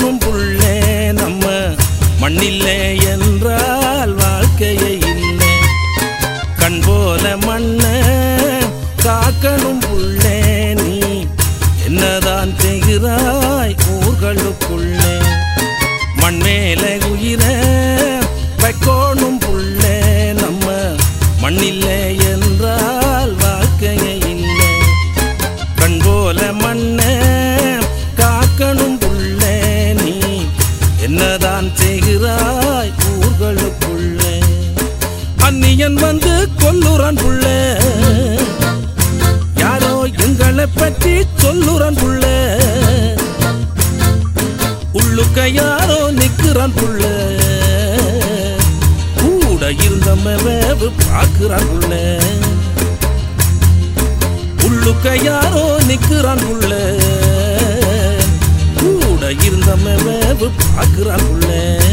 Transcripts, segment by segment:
காக்கணும் புள்ளே நம்ம மண்ணில்லை என்றால் வாழ்க்கையே இல்லை கண் போல மண்ண காக்கணும் புள்ளே நீ என்னதான் செய்கிறாய் ஊர்களுக்குள்ளே மண் மேல உயிர வைக்கோணும் புள்ளே நம்ம மண்ணில்லை என்றால் வாழ்க்கையே இல்லை கண் போல மண்ண காக்கணும் புள்ளே நீ என்னதான் செய்கிறாய் ஊர்களுக்குள்ளே அந்நியன் வந்து கொல்லுறான் புள்ளே யாரோ எங்களை பற்றி சொல்லுறான் புள்ளே உள்ளுக்க யாரோ நிக்கிறான் புள்ள கூட இருந்தம்ம வேவு பார்க்கிறான் புள்ள உள்ளுக்க யாரோ நிக்கிறான் புள்ள கூட இருந்தம்ம வேவு பார்க்கிறான் புள்ள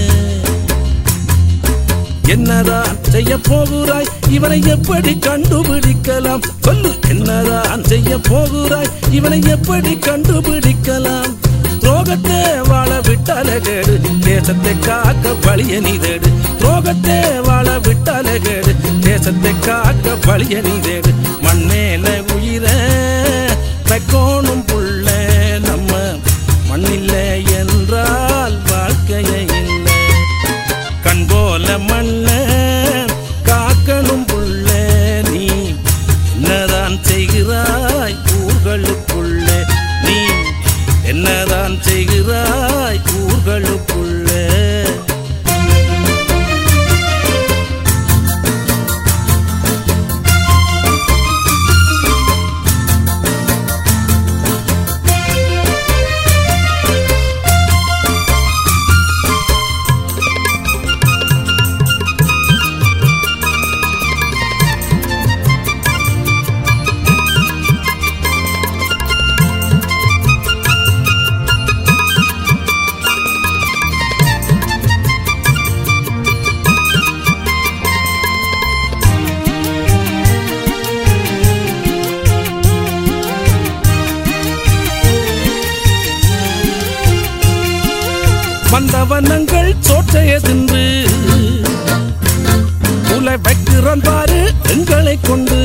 என்னதான் செய்ய போகிறாய் இவனை எப்படி கண்டுபிடிக்கலாம் சொல்லு என்னதான் செய்ய போகிறாய் இவனை எப்படி கண்டுபிடிக்கலாம் துரோகத்தை வாழ விட்டாலே கேடு தேசத்தை காக்க வழிய நீ தேடு துரோகத்தை வாழ விட்டாலே கேடு தேசத்தை காக்க வழிய நீ தேடு மண்ணேல உயிர வைக்கோணும் புள்ள நம்ம மண்ணில்லை என்றால் வாழ்க்கையே இல்லை கண் போல மண்ண காக்கணும் புள்ள நீ என்னதான் செய்கிறாய் ஊர்களுக்குள்ளே நீ என்னதான் செய்கிறாய் ஊர்களுக்குள்ளே வந்தவனங்கள் சோற்றைய தின்று உலை வைக்கிறான் பாரு எங்களை கொண்டு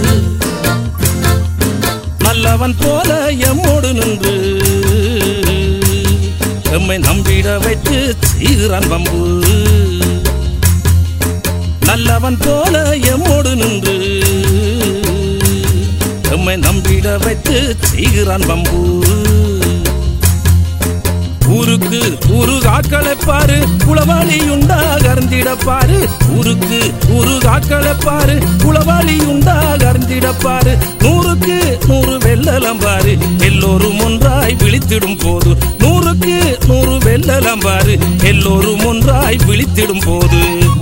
நல்லவன் போல எம்மோடு நின்று எம்மை நம்பிட வைத்து செய்கிறான் வம்பு நல்லவன் போல எம்மோடு நின்று எம்மை நம்பிட வைத்து செய்கிறான் வம்பு ஊருக்கு ஊரு காக்களை பாரு குளவாளி உண்டாக அறிந்திட பாரு ஊருக்கு ஊரு காக்களை பாரு குளவாளி உண்டாக அறிந்திட பாரு நூறுக்கு நூறு வெள்ளலம் பாரு எல்லோரும் ஒன்றாய் விழித்திடும் போது நூறுக்கு நூறு வெள்ளலம் பாரு எல்லோரும் ஒன்றாய் விழித்திடும் போது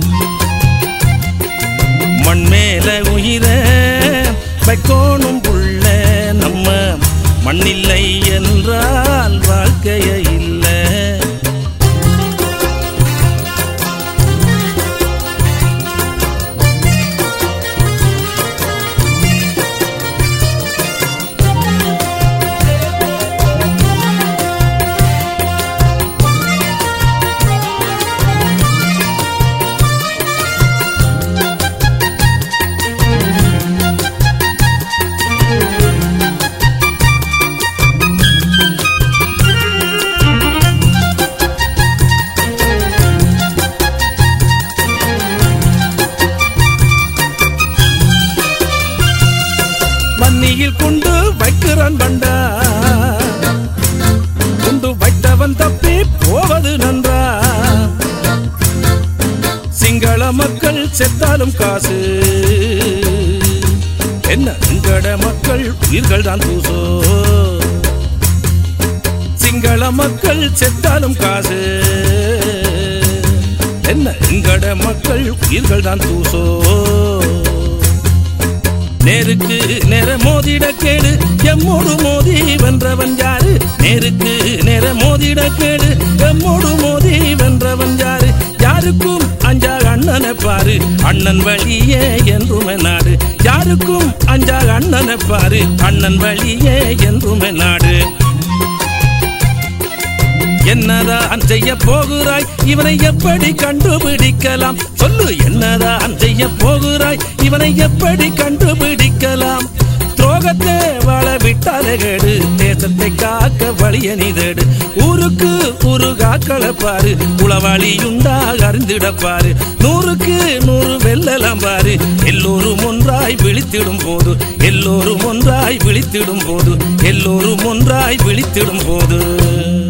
மண் மேல உயிர வைக்கோணும் புள்ள நம்ம மண்ணில்லை என்றால் வாழ்க்கைய இல்லை வன்னியில் கொண்டு வைக்கிறான் பண்டா கொண்டு வைத்தவன் தப்பி போவது நன்றா சிங்கள மக்கள் செத்தாலும் காசு என்ன எங்கட மக்கள் உயிர்கள் தான் தூசோ சிங்கள மக்கள் செத்தாலும் காசு என்ன எங்கட மக்கள் உயிர்கள் தான் தூசோ நேருக்கு நேர மோதிட கேடு எம்மோடு மோதி வென்றவன் யாரு நேருக்கு நேர மோதிட கேடு எம்மோடு மோதி வென்றவன் யாரு யாருக்கும் அஞ்சா அண்ணனை பாரு அண்ணன் வழியே என்றுமே நாடு யாருக்கும் அஞ்சா அண்ணனை பாரு அண்ணன் வழியே என்றுமே நாடு என்னதான் செய்ய போகிறாய் இவனை எப்படி கண்டுபிடிக்கலாம் சொல்லு என்னதான் செய்ய போகிறாய் இவனை எப்படி கண்டுபிடிக்கலாம் துரோகத்தை வாழ விட்டாலே கேடு தேசத்தை காக்க வழிய நீதேடு ஊருக்கு ஊரு காக்களை பாரு உளவாளியுண்டா அறிந்திட பாரு நூறுக்கு நூறு வெல்லலாம் பாரு எல்லோரும் ஒன்றாய் விழித்திடும் போது எல்லோரும் ஒன்றாய் விழித்திடும் போது எல்லோரும் ஒன்றாய் விழித்திடும் போது